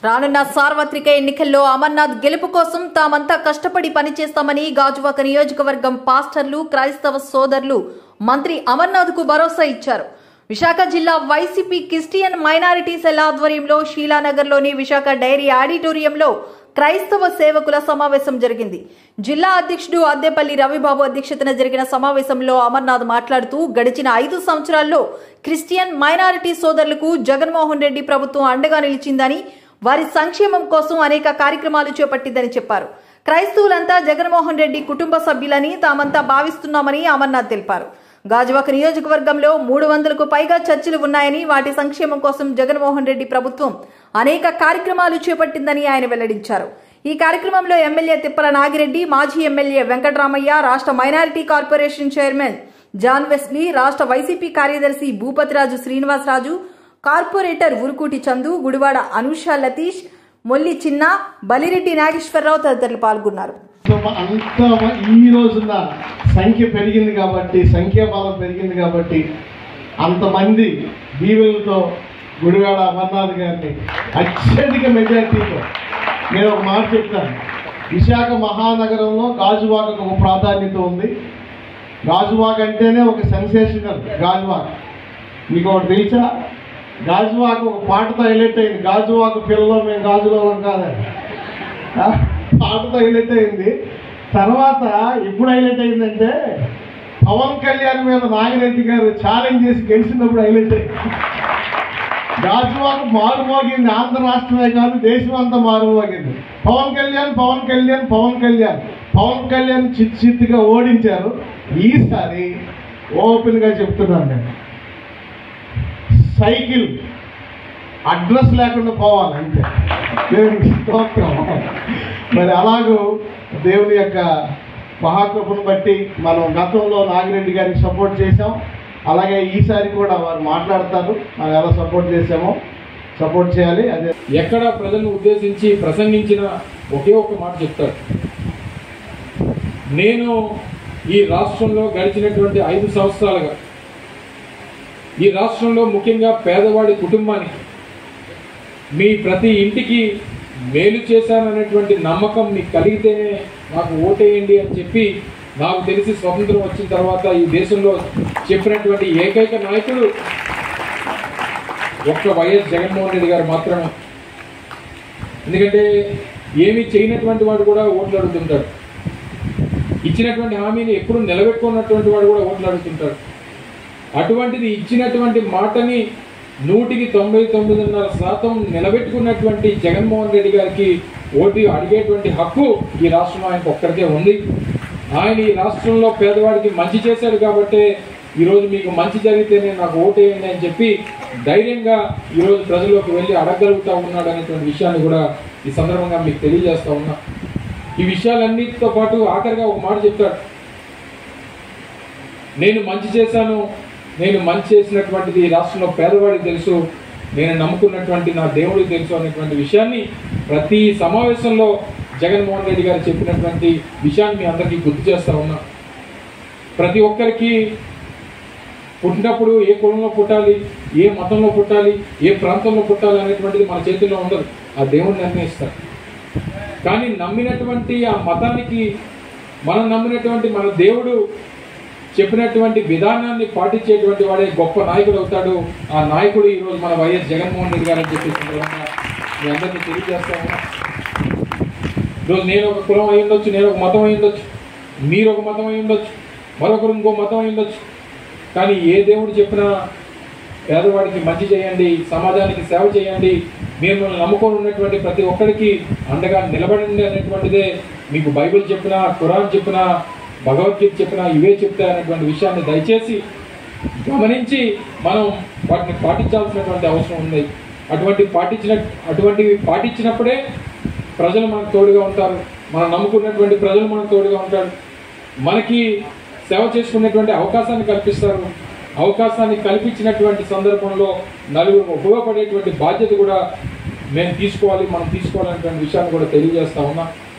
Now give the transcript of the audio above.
రానున్న సార్వత్రిక ఎన్నికల్లో అమర్నాథ్ గెలుపు కోసం తామంతా కష్టపడి పనిచేస్తామని గాజువాక నియోజకవర్గం పాస్టర్లు క్రైస్తవ సోదరులు మంత్రి అమర్నాథ్ కు భరోసా ఇచ్చారు విశాఖ జిల్లా వైసీపీ క్రిస్టియన్ మైనారిటీ సెల్ ఆధ్వర్యంలో షీలానగర్లోని విశాఖ డైరీ ఆడిటోరియంలో క్రైస్తవ సేవకుల సమావేశం జరిగింది జిల్లా అధ్యక్షుడు అద్దెపల్లి రవిబాబు అధ్యక్షతన జరిగిన సమావేశంలో అమర్నాథ్ మాట్లాడుతూ గడిచిన ఐదు సంవత్సరాల్లో క్రిస్టియన్ మైనారిటీ సోదరులకు జగన్మోహన్ రెడ్డి ప్రభుత్వం అండగా నిలిచిందని వారి సంక్షేమం కోసం అనేక కార్యక్రమాలు చేపట్టిందని చెప్పారు క్రైస్తవులంతా జగన్మోహన్ రెడ్డి కుటుంబ సభ్యులని తామంతా భావిస్తున్నామని అమర్నాథ్ తెలిపారు గాజువాక నియోజకవర్గంలో మూడు వందలకు పైగా చర్చిలు ఉన్నాయని వాటి సంక్షేమం కోసం జగన్మోహన్ రెడ్డి ప్రభుత్వం అనేక కార్యక్రమాలు చేపట్టిందని ఆయన వెల్లడించారు ఈ కార్యక్రమంలో ఎమ్మెల్యే తిప్పల నాగిరెడ్డి మాజీ ఎమ్మెల్యే వెంకటరామయ్య రాష్ట్ర minority corporation chairman John Wesley రాష్ట్ర వైసీపీ కార్యదర్శి భూపతిరాజు శ్రీనివాసరాజు కార్పొరేటర్ ఉరుకూటి చందు గుడివాడ అనూష లతీష్ మొల్లి చిన్న బలిరెడ్డి నాగేశ్వరరావు తదితరులు పాల్గొన్నారు అంత ఈ రోజున సంఖ్య పెరిగింది కాబట్టి సంఖ్యాబలం పెరిగింది కాబట్టి అంతమంది దీవెలతో గుడివాడ అమర్నాథ్ గారిని అత్యధిక మెజార్టీతో నేను ఒక మాట చెప్తాను విశాఖ మహానగరంలో గాజువాకకు ఒక ప్రాధాన్యత ఉంది గాజువాక అంటేనే ఒక సెన్సేషనల్ గాజువాక మీకు ఒకటి తెలుసా గాజువాక ఒక పాటతో హైలైట్ అయింది గాజువాక పిల్లలు మేము గాజువాకం కాదని ఆ, పాటతో హైలైట్ అయింది తర్వాత ఎప్పుడు హైలైట్ అయిందంటే పవన్ కళ్యాణ్ మీద నాగిరెడ్డి గారు ఛాలెంజ్ చేసి గెలిచినప్పుడు హైలైట్ అయింది గాజువాక మారుమోగింది ఆంధ్ర రాష్ట్రమే కాదు దేశం అంతా మారుమోగింది పవన్ కళ్యాణ్ పవన్ కళ్యాణ్ పవన్ కళ్యాణ్ పవన్ కళ్యాణ్ చిత్ చిత్తుగా ఓడించారు ఈసారి ఓపెన్గా చెప్తున్నాను నేను సైకిల్ అడ్రస్ లేకుండా పోవాలి అంతే దేవునికి స్తోత్రం మరి అలాగూ దేవుని యొక్క మహాకృపను బట్టి మనం గతంలో నాగిరెడ్డి గారికి సపోర్ట్ చేశాం అలాగే ఈసారి కూడా వారు మాట్లాడతారు మనం ఎలా సపోర్ట్ చేశామో సపోర్ట్ చేయాలి అదే ఎక్కడ ప్రజలను ఉద్దేశించి ప్రసంగించిన ఒకే ఒక మాట చెప్తాడు నేను ఈ రాష్ట్రంలో గడిచినటువంటి ఐదు సంవత్సరాలుగా ఈ రాష్ట్రంలో ముఖ్యంగా పేదవాడి కుటుంబానికి మీ ప్రతి ఇంటికి మేలు చేశాననేటువంటి నమ్మకం మీకు కలిగితేనే నాకు ఓటేయండి అని చెప్పి నాకు తెలిసి స్వతంత్రం వచ్చిన తర్వాత ఈ దేశంలో చెప్పినటువంటి ఏకైక నాయకుడు ఒక్క వైఎస్ జగన్మోహన్ రెడ్డి గారు మాత్రమే ఎందుకంటే ఏమీ చేయనటువంటి వాడు కూడా ఓట్లు అడుగుతుంటాడు ఇచ్చినటువంటి హామీని ఎప్పుడు నిలబెట్టుకున్నటువంటి వాడు కూడా ఓట్లు అడుగుతుంటాడు అటువంటిది ఇచ్చినటువంటి మాటని నూటికి తొంభై తొమ్మిదిన్నర శాతం నిలబెట్టుకున్నటువంటి జగన్మోహన్ రెడ్డి గారికి ఓటు అడిగేటువంటి హక్కు ఈ రాష్ట్రంలో ఆయనకు ఒక్కరికే ఉంది ఆయన ఈ రాష్ట్రంలో పేదవాడికి మంచి చేశాడు కాబట్టి ఈరోజు మీకు మంచి జరిగితేనే నాకు ఓటేయండి అని చెప్పి ధైర్యంగా ఈరోజు ప్రజల్లోకి వెళ్ళి అడగగలుగుతా ఉన్నాడు అనేటువంటి విషయాన్ని కూడా ఈ సందర్భంగా మీకు తెలియజేస్తా ఉన్నా ఈ విషయాలన్నిటితో పాటు ఆఖరిగా ఒక మాట చెప్తాడు నేను మంచి చేశాను నేను మంచి చేసినటువంటిది ఈ రాష్ట్రంలో పేదవాడికి తెలుసు నేను నమ్ముకున్నటువంటి నా దేవుడికి తెలుసు అనేటువంటి విషయాన్ని ప్రతి సమావేశంలో జగన్మోహన్ రెడ్డి గారు చెప్పినటువంటి విషయాన్ని మీ అందరికీ గుర్తు చేస్తా ఉన్నా ప్రతి ఒక్కరికి పుట్టినప్పుడు ఏ కులంలో పుట్టాలి ఏ మతంలో పుట్టాలి ఏ ప్రాంతంలో పుట్టాలి అనేటువంటిది మన చేతుల్లో ఉండదు ఆ దేవుడు నిర్ణయిస్తాడు కానీ నమ్మినటువంటి ఆ మతానికి మనం నమ్మినటువంటి మన దేవుడు చెప్పినటువంటి విధానాన్ని పాటించేటువంటి వాడే గొప్ప నాయకుడు అవుతాడు ఆ నాయకుడు ఈరోజు మన వైఎస్ జగన్మోహన్ రెడ్డి గారు అని చెప్పి సందర్భంగా మీ అందరికీ తెలియజేస్తా ఉన్నా ఈరోజు నేను ఒక కులం అయి ఉండొచ్చు నేను ఒక మతం అయి ఉండొచ్చు మీరు ఒక మతం అయి ఉండొచ్చు మరొకరు ఇంకో మతం అయి ఉండొచ్చు కానీ ఏ దేవుడు చెప్పినా పేదవాడికి మంచి చేయండి సమాజానికి సేవ చేయండి మిమ్మల్ని నమ్ముకొని ఉన్నటువంటి ప్రతి ఒక్కరికి అండగా నిలబడండి అనేటువంటిదే మీకు బైబిల్ చెప్పినా ఖురాన్ చెప్పినా భగవద్గీత చెప్పినా ఇవే చెప్తాయి అనేటువంటి విషయాన్ని దయచేసి గమనించి మనం వాటిని పాటించాల్సినటువంటి అవసరం ఉంది అటువంటి పాటించిన అటువంటివి పాటించినప్పుడే ప్రజలు మనకు తోడుగా ఉంటారు మనం నమ్ముకున్నటువంటి ప్రజలు మనకు తోడుగా ఉంటారు మనకి సేవ చేసుకునేటువంటి అవకాశాన్ని కల్పిస్తారు అవకాశాన్ని కల్పించినటువంటి సందర్భంలో నలుగురు ఉపయోగపడేటువంటి బాధ్యత కూడా మేము తీసుకోవాలి మనం తీసుకోవాలనేటువంటి విషయాన్ని కూడా తెలియజేస్తా ఉన్నా